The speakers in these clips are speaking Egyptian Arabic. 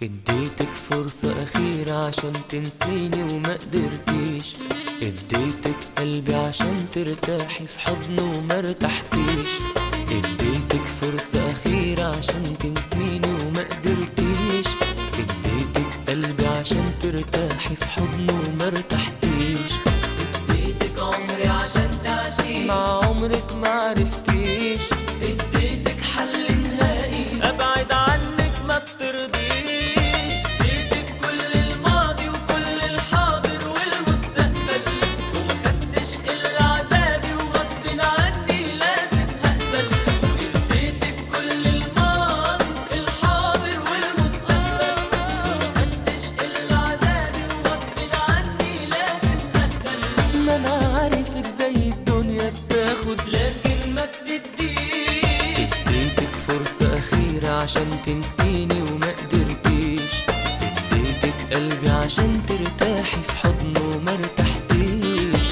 اديتك فرصة أخيرة عشان تنسيني وما قدرتيش اديتك قلبي عشان ترتاحي في حضنه وما ارتحتيش اديتك فرصة أخيرة عشان تنسيني وما قدرتيش اديتك قلبي عشان ترتاحي في حضنه وما ارتحتيش اديتك عمري عشان تعيشي مع عمرك ما عرفتيش اديتك حل نهائي ابعد عنك ما بترضيش اديتك كل الماضي وكل الحاضر والمستقبل وما خدتش الا عذابي وغصب عني لازم هقبل اديتك كل الماضي الحاضر والمستقبل وما خدتش الا عذابي وغصب عني لازم هقبل ما انا عارفك زي الدنيا بتاخد لكن ما بتديش اديتك فرصة أخيرة عشان تنسيني وما قدرتيش اديتك قلبي عشان ترتاحي في حضنه وما ارتحتيش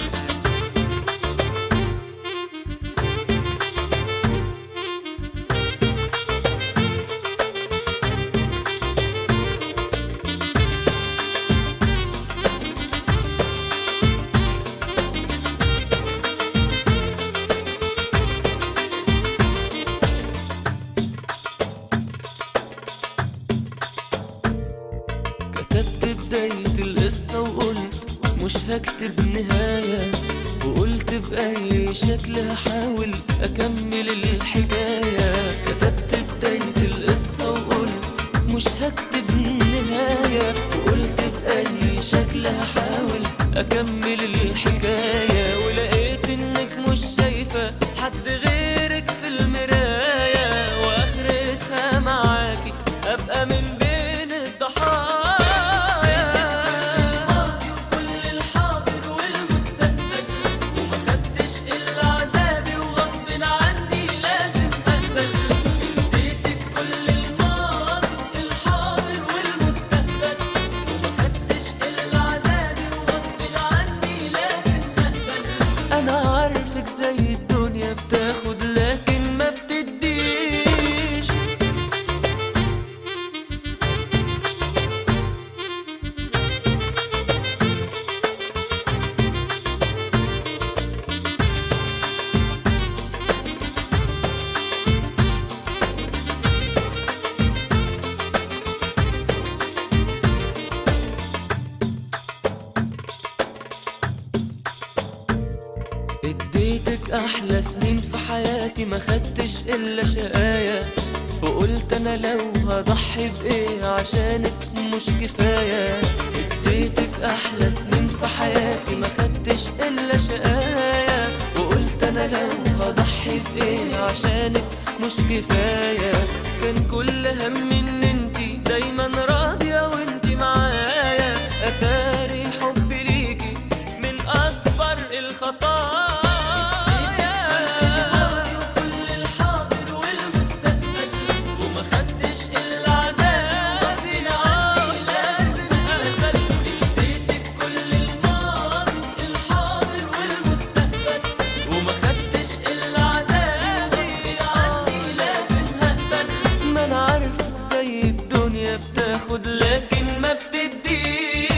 كتبت بداية القصة وقلت مش هكتب نهاية وقلت بأي شكل هحاول أكمل الحكاية كتبت بداية القصة وقلت مش هكتب نهاية وقلت بأي شكل هحاول أكمل الحكاية ولقيت إنك مش شايفة حد غيرك في المراية وآخرتها معاكي أبقى من بين الضحايا كل الحاضر والمستقبل وما خدتش إلا عذابي وغصب عني لازم أقبل اديتك كل الماضي الحاضر والمستقبل وما خدتش إلا عذابي وغصب عني لازم أقبل أنا عارفك زي الدنيا بتاخد لكن ما بتديش اديتك احلى سنين في حياتي ما خدتش الا شقايا وقلت انا لو هضحي بايه عشانك مش كفايه اديتك احلى سنين في حياتي ما خدتش الا شقايا وقلت انا لو هضحي بايه عشانك مش كفايه كان كل هم ان انتي دايما راضيه وانتي معايا اتاري حبي ليكي من اكبر الخطايا كل الحاضر والمستقبل وما خدتش الا عذابي عني لازم اقبل اديتك كل الماضي الحاضر والمستقبل وما خدتش الا عذابي عني لازم هقبل ما انا عارفك زي الدنيا بتاخد لكن ما بتديش